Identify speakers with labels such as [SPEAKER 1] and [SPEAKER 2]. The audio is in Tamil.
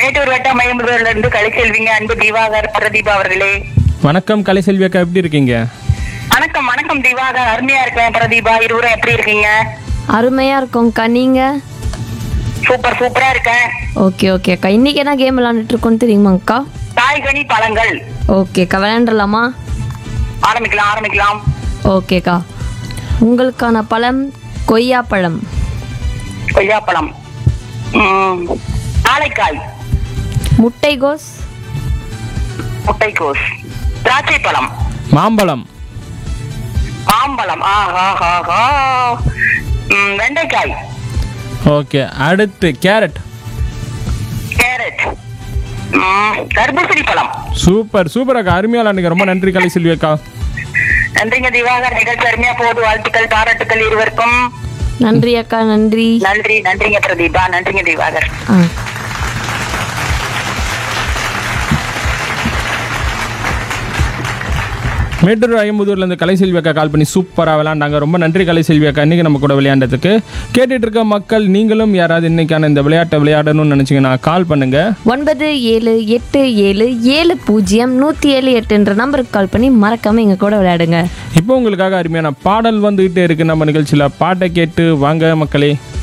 [SPEAKER 1] மேட்டூர் வட்டம் மயம்புதூர்ல இருந்து கலைச்செல்விங்க அன்பு திவாகர் பிரதீபா அவர்களே
[SPEAKER 2] வணக்கம் கலைசெல்வி அக்கா எப்படி இருக்கீங்க
[SPEAKER 1] வணக்கம் வணக்கம் திவாகர் அருமையா இருக்கேன் பிரதீபா இருவரும் எப்படி இருக்கீங்க
[SPEAKER 3] அருமையாக இருக்கோங்க்கா நீங்கள்
[SPEAKER 1] சூப்பர் சூப்பரா இருக்கேன்
[SPEAKER 3] ஓகே ஓகே அக்கா இன்றைக்கி என்ன கேம் விளாண்டுட்டு இருக்கோன்னு தெரியுமாங்க்கா
[SPEAKER 1] காய்கனி பழங்கள்
[SPEAKER 3] ஓகேக்கா விளையாண்டுலாமா
[SPEAKER 1] ஆரம்பிக்கலாம் ஆரம்பிக்கலாம்
[SPEAKER 3] ஓகேக்கா உங்களுக்கான பழம் கொய்யாப்பழம்
[SPEAKER 1] கொய்யாப்பழம் ம், வாழைக்காய்
[SPEAKER 3] முட்டைகோஸ்
[SPEAKER 1] முட்டைக்கோஸ் திராட்சை பழம்
[SPEAKER 2] மாம்பழம்
[SPEAKER 1] மாம்பழம் ஆஹா வெண்டைக்காய்
[SPEAKER 2] ஓகே அடுத்து கேரட்
[SPEAKER 1] கேரட் ம், தர்பூசணி பழம்
[SPEAKER 2] சூப்பர் சூப்பர் அக்கா அருமையா விளாண்டுங்க ரொம்ப நன்றி கலைசெல்வி அக்கா
[SPEAKER 1] நன்றிங்க திவாகர் நிகழ்ச்சி அருமையா போது வாழ்த்துக்கள் பாராட்டுக்கள் இருவருக்கும்
[SPEAKER 3] நன்றி அக்கா நன்றி
[SPEAKER 1] நன்றி நன்றிங்க பிரதீபா நன்றிங்க திவாகர்
[SPEAKER 3] ஆ
[SPEAKER 2] மேட்டூர் ஐம்பதூர்ல இருந்து கலைசெல்வி அக்கா கால் பண்ணி சூப்பராக விளையாண்டாங்க ரொம்ப நன்றி கலைசெல்வி அக்கா இன்னைக்கு நம்ம கூட விளையாண்டதுக்கு கேட்டுட்டு இருக்க மக்கள் நீங்களும் யாராவது இன்னைக்கான இந்த விளையாட்டை விளையாடணும்னு நினைச்சீங்கன்னா கால் பண்ணுங்க
[SPEAKER 3] ஒன்பது ஏழு எட்டு ஏழு ஏழு பூஜ்ஜியம் நூற்றி ஏழு எட்டுன்ற நம்பருக்கு கால் பண்ணி மறக்காமல் எங்கள் கூட விளையாடுங்க
[SPEAKER 2] இப்போ உங்களுக்காக அருமையான பாடல் வந்துகிட்டே இருக்கு நம்ம நிகழ்ச்சியில் பாட்டை கேட்டு வாங்க மக்களே